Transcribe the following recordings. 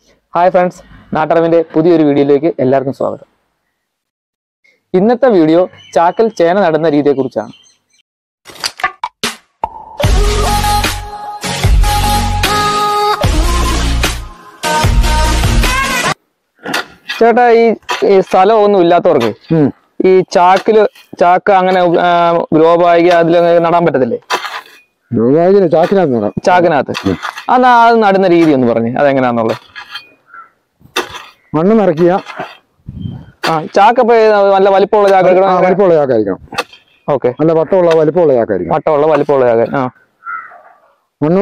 Hi friends നാട്ടറവിന്റെ പുതിയൊരു വീഡിയോയിലേക്ക് എല്ലാവർക്കും സ്വാഗതം ഇന്നത്തെ വീഡിയോ ചാക്കൽ ചേന നടുന്ന രീതിയെക്കുറിച്ചാണ് ചേട്ടാ ഈ ഈ സ്ഥലമൊന്നും ഇല്ലാത്തവർക്ക് ഈ ചാക്കില് ചാക്ക് അങ്ങനെ ഗ്രോ ബാഗ് അതിൽ നടാൻ പറ്റത്തില്ലേ രൂപായിന് ചാക്കിനകത്ത് നടാം ചാക്കിനകത്ത് എന്നാ അത് നടുന്ന രീതി ഒന്ന് പറഞ്ഞു അതെങ്ങനെയാന്നുള്ളത് മണ്ണ് നിറയ്ക്കുക ആ ചാക്കപ്പോ നല്ല വലിപ്പമുള്ള ചാക്ക് ആ, എടുക്കണം വലിപ്പമുള്ള ചാക്കായിരിക്കണം ഓക്കെ നല്ല വട്ടമുള്ള വലിപ്പമുള്ള ചാക്കായിരിക്കണം വട്ടമുള്ള വലിപ്പമുള്ള ചാക്ക് ആ മണ്ണ്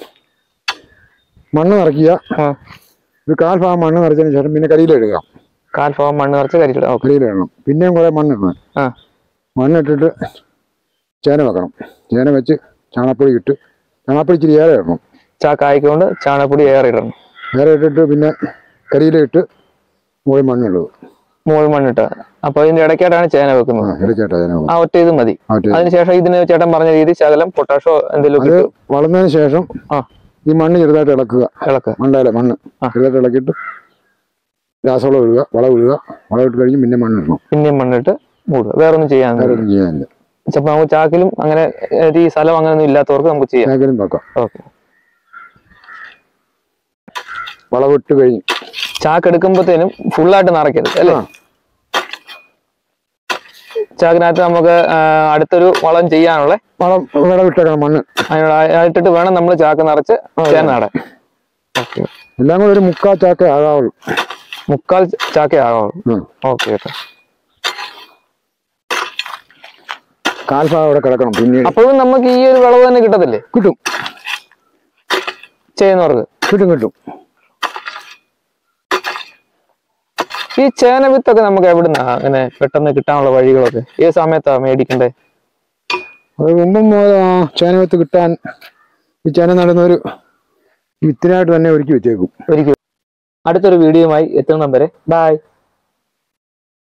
മണ്ണ് നിറയ്ക്കുക ആ ഒരു കാൽ ഭാഗം മണ്ണ് നിറച്ചതിന് ശേഷം പിന്നെ കരിയിലിടുക കാൽ ഭാഗം മണ്ണ് നിറച്ച് കരിച്ചിടുക ഓക്കെ കരിയിലിടണം പിന്നെയും കുറെ മണ്ണിടണം ആ മണ്ണിട്ടിട്ട് ചേന വെക്കണം ചേന വെച്ച് ചാണകപ്പൊടി ഇട്ട് ചാണകപ്പൊടി ഇച്ചിരി ഏറെ ഇടണം ചാക്കായിക്കൊണ്ട് ചാണകപ്പൊടി ഏറെ ഇടണം ഏറെ ഇട്ടിട്ട് പിന്നെ കരിയിലിട്ട് മുകളിൽ മണ്ണുള്ളത് മുകൾ മണ്ണിട്ട് അപ്പൊ ഇതിന്റെ ഇടയ്ക്കായിട്ടാണ് ചേന ആ വെക്കുന്നത് ഇടയ്ക്കാട്ടാ ചേന വെക്കണം. ആ ഒറ്റ ഇത് മതി ആ, ഒറ്റ ഇത്. അതിനുശേഷം ഇതിന് ചേട്ടൻ പറഞ്ഞ രീതി ശകലം പൊട്ടാഷോ എന്തെങ്കിലും അത് വളർന്നതിന് ശേഷം ആ ഈ മണ്ണ് ചെറുതായിട്ട് ഇളക്കുക ഇളക്ക് മണ്ടയിലെ മണ്ണ് ആ. ചെറുതായിട്ട് ഇളക്കിയിട്ട് രാസവളം ഇടുക വളം ഇടുക വളം ഇട്ട് കഴിഞ്ഞ് പിന്നെ മണ്ണിടണം പിന്നെയും മണ്ണിട്ട് മൂടുക വേറെ ഒന്നും ചെയ്യാൻ വേറെ ഒന്നും ചെയ്യാനില്ല ചിലപ്പോ നമുക്ക് ചാക്കിലും അങ്ങനെ ഏത് ഈ സ്ഥലം അങ്ങനെ ഒന്നും ഇല്ലാത്തവർക്ക് നമുക്ക് ചെയ്യാം ചാക്കലും വെക്കാം ഓക്കെ വളമിട്ട് കഴിഞ്ഞ് ചാക്ക് എടുക്കുമ്പോഴത്തേനും ഫുള്ളായിട്ട് നിറയ്ക്കരുത് അല്ലേ ആ. ചാക്കിനകത്ത് നമുക്ക് ആ, അടുത്തൊരു വളം ചെയ്യാനുള്ള വളം വിളവിട്ടേക്കണം മണ്ണ് അതിനോട് ആയിട്ടിട്ട് വേണം നമ്മൾ ചാക്ക് നിറച്ച് ചേന നടാൻ ഓക്കെ എല്ലാം കൂടെ ഒരു മുക്കാൽ ചാക്കേ ആകാവുള്ളൂ മുക്കാൽ ചാക്കേ ആകാവുള്ളൂ ഉം. ഓക്കെ കേട്ടോ കാൽഭാഗം അവിടെ കിടക്കണം പിന്നീട് അപ്പോഴും നമുക്ക് ഈ ഒരു വിളവ് തന്നെ കിട്ടത്തില്ലേ കിട്ടും ചെയ്യുന്നവർക്ക് കിട്ടും കിട്ടും ഈ ചേന വിത്തൊക്കെ നമുക്ക് എവിടുന്നാ അങ്ങനെ പെട്ടെന്ന് കിട്ടാനുള്ള വഴികളൊക്കെ ഏത് സമയത്താ മേടിക്കണ്ടേ അത് മുമ്പും മുതൽ ആ ചേനവത്ത് കിട്ടാൻ ഈ ചേന നടുന്നൊരു വിത്തിനായിട്ട് തന്നെ ഒരുക്കി വെച്ചേക്കും ഒരിക്കലും അടുത്തൊരു വീഡിയോയുമായി എത്തുന്നിടം വരെ ബൈ